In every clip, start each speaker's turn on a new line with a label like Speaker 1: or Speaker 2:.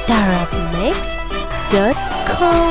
Speaker 1: darabmixed.com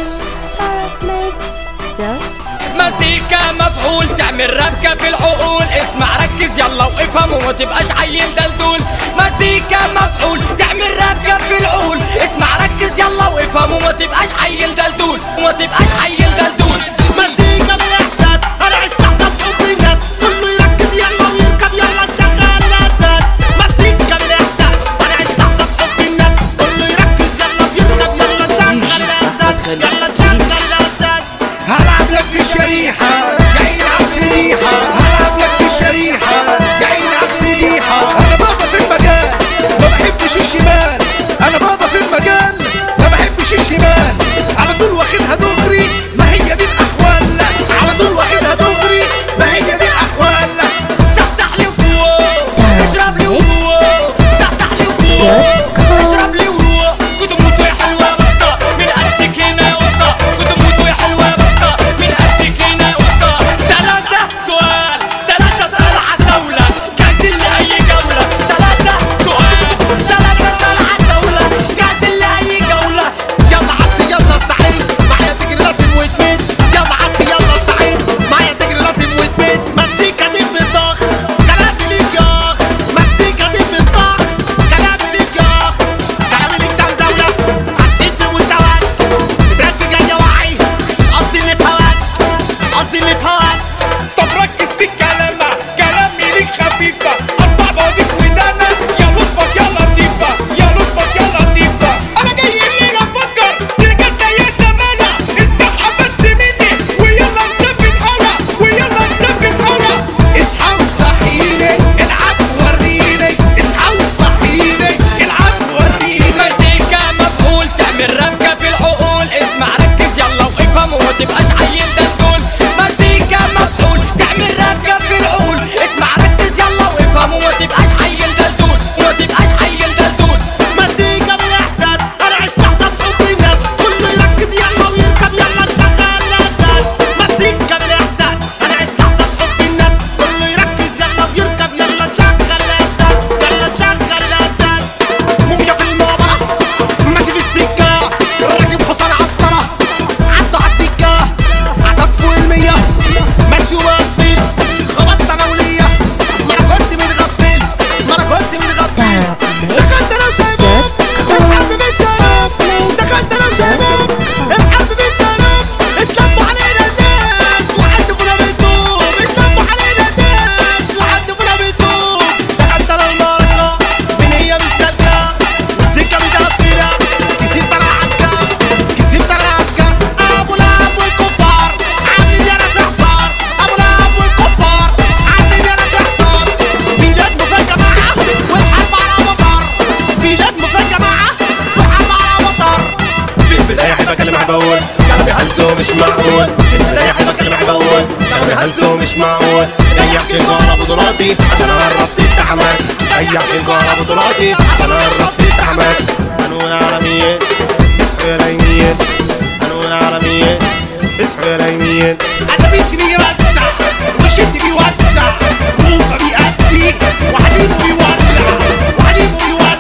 Speaker 1: darabmixed.com
Speaker 2: مزيكا مفعول تعمل ربكة في العقول اسمع ركز يلا وافهم وما تبقاش عيل دلدول مزيكا مفعول تعمل ربكة في العقول اسمع ركز يلا وافهم وما تبقاش عيل دلدول وما تبقاش عيل دلدول
Speaker 3: مزيكا بالاحساس انا عشت احسن حب الناس كله يركز يلا ويركب يلا نشغل الاساس مزيكا بالاحساس انا عشت احسن حب الناس كله يركز يلا ويركب يلا نشغل الاساس يلا نشغل الاساس
Speaker 4: هلعب لك في الشريحة يا عيني على الفضيحة هلعب لك في الشريحة يا عيني على الفضيحة أنا بابا في المجال ما بحبش الشمال أنا بابا في المجال ما بحبش الشمال على طول واخدها دغري ما هي دي الأحوال على طول واخدها دغري ما هي دي الأحوال
Speaker 2: صحصح لي وفوق اشرب لي وروق صحصح لي وفوق اشرب لي وروق كنت موت يا حلوة بطة من قدك هنا يا قطة كنت موت يا حلوة بطة من قدك هنا يا قطة تلاتة سؤال تلاتة سؤال عالدولة جاهزين لأي جولة تلاتة سؤال تلاتة سؤال عالدولة جاهزين لأي جولة
Speaker 3: يلا عدي يلا استعين معايا تجري لازم وتمد يلا عدي يلا استعين معايا تجري لازم وتمد مزيكا دي بتضخ كلامي ليك يا اخ مزيكا دي بتضخ كلامي ليك يا اخ كلامي ليك ده مزاولة حسيت في مستواك بتركي جاية وعي مش قصدي اللي في هواك مش قصدي اللي في هواك
Speaker 4: طب ركز في الكلام كلامي ليك خفيفة أربع بوازيك ودانا يا لطفك يا لطيفة يا لطفك يا لطيفة أنا جاي الليلة أفكر ترجع يا زمانة اسمعها بس مني ويلا نثبت حالة ويلا نثبت حالة اصحى وصحيني العب وريني اصحى وصحيني العب وريني
Speaker 2: مزيكا مفعول تعمل ربكة في العقول اسمع ركز يلا وافهم وما تبقاش عيل دلدول مزيكا مفعول تعمل ربكة في العقول اسمع ركز يلا وافهم وما تبقاش عيل دلدول وما تبقاش عيل دلدول
Speaker 3: مزيكا بالاحساس انا عشت احسن حب الناس كله يركز يلا ويركب يلا نشغل الاساس مزيكا بالاحساس انا عشت احسن حب الناس كله يركز يلا ويركب يلا نشغل الاساس يلا نشغل الاساس موجة في المعبرة ماشي في السكة راكب حصان عطرة عدوا عالدكة عدد فوق المية ماشي ومقفل خبطت انا وليا ما انا كنت متغفل ما انا كنت متغفل دخلت انا وشباب الحرب مش شباب دخلت انا وشباب الحرب مش شباب اتلموا علينا الناس وحدفونا بالدوب اتلموا علينا الناس وحدفونا بالدوب دخلت انا المعركة من هي مش سالكة السكة متقفلة كسبت انا عكا كسبت انا عكا ابو لهب والكفار عاملين يا ناس احصار ابو لهب والكفار عاملين يا ناس احصار بلاد مفاجأة معاه والحرب على مطر بلاد مفاجأة معاه والحرب على مطر
Speaker 5: في البداية حب اكلم حبول كلامي هلسو مش معقول في البداية حب اكلم حبول كلامي هلسو مش معقول جاي احكي لكم على بطولاتي عشان اعرف ست حماس جاي احكي لكم على بطولاتي عشان اعرف ست حماس قانون عالمية اصحوا يا يمين قانون عالمية اصحوا يا يمين
Speaker 4: أنا بيتي بيوسع وشدي بيوسع موسى بيأدي وحليمه بيولع وحليمه بيولع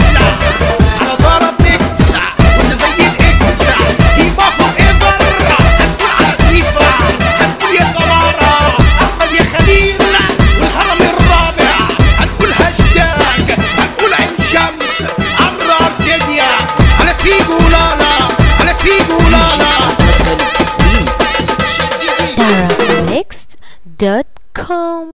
Speaker 4: على ضرب نكسع وانت زي الاكسع يبقى فور ايفر هنقول على خليفة هنقول يا سمارة أحمد يا خليل والهرم الرابع هنقول هاشتاج هنقول عين شمس عمرو ارتيديا على فيجو لالا على فيجو لالا
Speaker 1: darabmixed.com